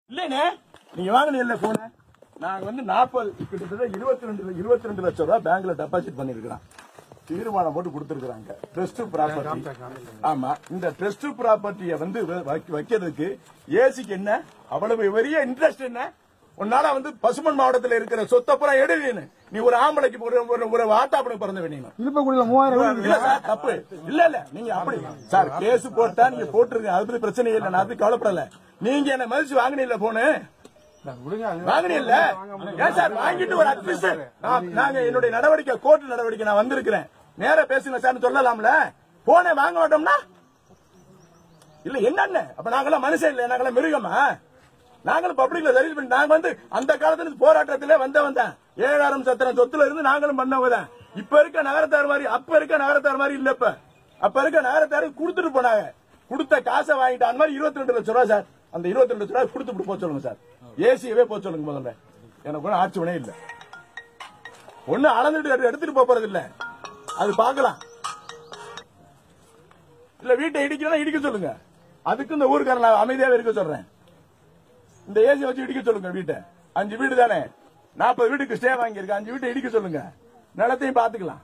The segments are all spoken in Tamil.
இல்லைண்ணே நீங்க வாங்கினீங்கல்ல போன நாங்க வந்து நாற்பது கிட்டத்தட்ட இருபத்தி ரெண்டு இருபத்தி ரெண்டு லட்சம் ரூபாய் பேங்க்ல டெபாசிட் பண்ணிருக்கிறோம் தீர்மானம் போட்டு கொடுத்திருக்காங்க ட்ரஸ்ட் ப்ராப்பர்ட்டி ஆமா இந்த ட்ரஸ்ட் ப்ராப்பர்ட்டிய வந்து வ- வைக்க- வைக்கிறதுக்கு ஏசிக்கு என்ன அவ்வளவு பெரிய இன்ட்ரெஸ்ட் என்ன உன்னால வந்து பசுமன் மாவட்டத்தில் இருக்கிற சொத்தை பூரா எடுவீனு நீ ஒரு ஆம்பளைக்கு ஒரு ஒரு- ஒரு ஆட்டாப்பனுக்கு பிறந்த வேணும் இழுப்பக்குடியில மூவாயிரம் வீடு இல்ல சார் தப்பு இல்ல இல்ல நீங்க அப்படி சார் கேஸ் போட்டா நீங்க போட்டுருங்க அது பத்தி பிரச்சனை இல்ல நான் அது கவலைப்படல நீங்க என்ன மதிச்சு வாங்கினீல்ல போனு வாங்கினீல்ல ஏன் சார் வாங்கிட்டு ஒரு அட்லீஸ்ட் நாங்க என்னுடைய நடவடிக்கை கோர்ட் நடவடிக்கை நான் வந்திருக்கிறேன் நேரா பேசுங்க சார் சொல்லலாம்ல போனே வாங்க மாட்டோம்னா இல்ல என்னன்னு அப்ப நாங்களாம் மனுஷன் இல்ல நாங்களாம் மிருகமா நாங்களும் பப்ளிக்ல சர்வீஸ் பண்ணி நாங்க வந்து அந்த காலத்துல போராட்டத்திலே வந்தவன் தான் ஏழாயிரம் சத்திரம் சொத்துல இருந்து நாங்களும் பண்ணவங்க தான் இப்ப இருக்க நகரத்தார் மாதிரி அப்ப இருக்க நகரத்தார் மாதிரி இல்ல இப்ப அப்ப இருக்க நகரத்தாரு கொடுத்துட்டு போனாங்க கொடுத்த காசை வாங்கிட்டு அந்த மாதிரி இருபத்தி ரெண்டு லட்சம் ரூபாய் சார் அந்த இருபத்தி ரெண்டு லட்சம் ரூபாய் கொடுத்துட்டு போக சொல்லுங்க சார் ஏசியவே போக சொல்லுங்க முதல்ல எனக்கு ஒன்றும் ஆட்சேபனே இல்ல ஒண்ணு அளந்துட்டு எடுத்து- எடுத்துட்டு போக போறது இல்ல அது பார்க்கலாம் இல்ல வீட்டை இடிக்கணும் இடிக்க சொல்லுங்க அதுக்கு இந்த ஊருக்காரன் நான் அமைதியாவே இருக்க சொல்றேன் இந்த ஏசி வச்சு இடிக்க சொல்லுங்க வீட்டை அஞ்சு வீடு தானே நாற்பது வீட்டுக்கு ஸ்டே வாங்கியிருக்கு அஞ்சு வீட்டை இடிக்க சொல்லுங்க நிலத்தையும் பாத்துக்கலாம்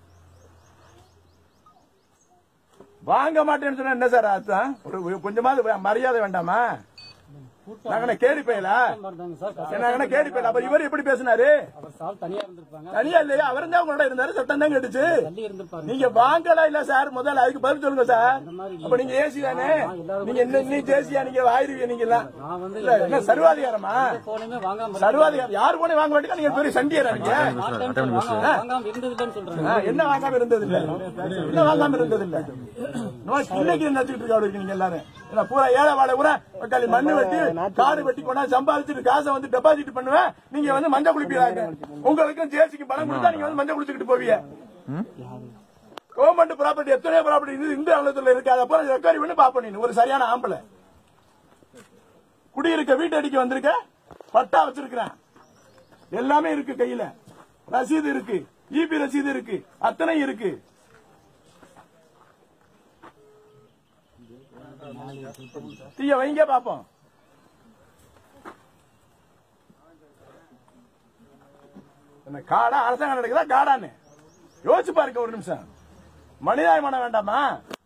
வாங்க மாட்டேன்னு சொன்னா என்ன சார் அர்த்தம் ஒரு கொஞ்சமாவது மரியாதை வேண்டாமா நாங்க கேடி போயலா இருந்தாங்க சார் கஷ்டம் என்ன கேடி போயல அப்ப இவர் எப்படி பேசினாரு அவர் சால் தனியா இருந்திருப்பாங்க தனியா இல்லையா அவர் தான் உங்களோட இருந்தாரு சட்டம் தான் கேட்டுச்சு தள்ளி இருந்திருப்பாரு நீங்க வாங்கலாம் இல்ல சார் முதல்ல அதுக்கு பதில் சொல்லுங்க சார் மாதிரி அப்ப நீங்க ஏசி தானே நான் எல்லாரும் நீங்க என்ன நீ ஜேசியா நீங்க ஆயிருவீங்க நீங்க எல்லாம் நான் வந்து இல்ல என்ன சர்வாதிகாரமா போனுமே வாங்காம சர்வாதிகாரம் யாரு போனே வாங்க மாட்டேங்க நீங்க பெரிய சண்டியரா நீங்க மாட்டேன்னு வாங்க- வாங்காம இருந்ததுலன்னு சொல்றாங்க ஆ, என்ன வாங்காம இருந்தது இல்ல என்ன வாங்காம இருந்தது இல்ல இன்னைக்கு நினைச்சிட்டு இருக்க நீங்க எல்லாரும் ஏன்னா பூரா ஏழை வாழை பூரா மக்கள் மண்ணு வெட்டி காடு வெட்டி கொண்டா சம்பாதிச்சுட்டு காசை வந்து டெபாசிட் பண்ணுவேன் நீங்க வந்து மஞ்சள் குளிப்பீங்க உங்களுக்கும் ஜேசிக்கு பணம் கொடுத்தா நீங்க வந்து மஞ்சள் குளிச்சுக்கிட்டு போவீங்க கவர்மெண்ட் ப்ராப்பர்ட்டி எத்தனையோ ப்ராப்பர்ட்டி இது இந்து அலுவலகத்தில் இருக்கு அதை அப்புறம் ரெக்கார்டி பண்ணி பாப்ப நீ ஒரு சரியான ஆம்பளை குடியிருக்க வீட்டு அடிக்க வந்திருக்க பட்டா வச்சிருக்கிறேன் எல்லாமே இருக்கு கையில ரசீது இருக்கு இபி ரசீது இருக்கு அத்தனை இருக்கு தீய வைங்க பாப்போம் என்ன காடா அரசாங்கம் நடக்குதா காடான்னு யோசிச்சு பாருங்க ஒரு நிமிஷம் மனிதாயமானம் வேண்டாமா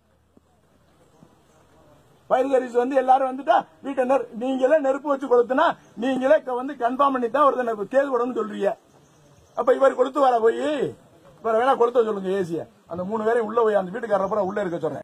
ஃபயர் சர்வீஸ் வந்து எல்லாரும் வந்துட்டா வீட்டை நெரு- நீங்களே நெருப்பு வச்சு கொடுத்தனா நீங்களே க- வந்து கன்ஃபார்ம் பண்ணி தான் ஒருத்தனை கேஸ் கொடுன்னு சொல்றீங்க அப்ப இவர் கொடுத்து வர போய் இவரை வேணா கொடுத்த சொல்லுங்க ஏசிய அந்த மூணு பேரையும் உள்ள போய் அந்த வீட்டுக்காரரை பூரா உள்ள இருக்க சொல்றேன்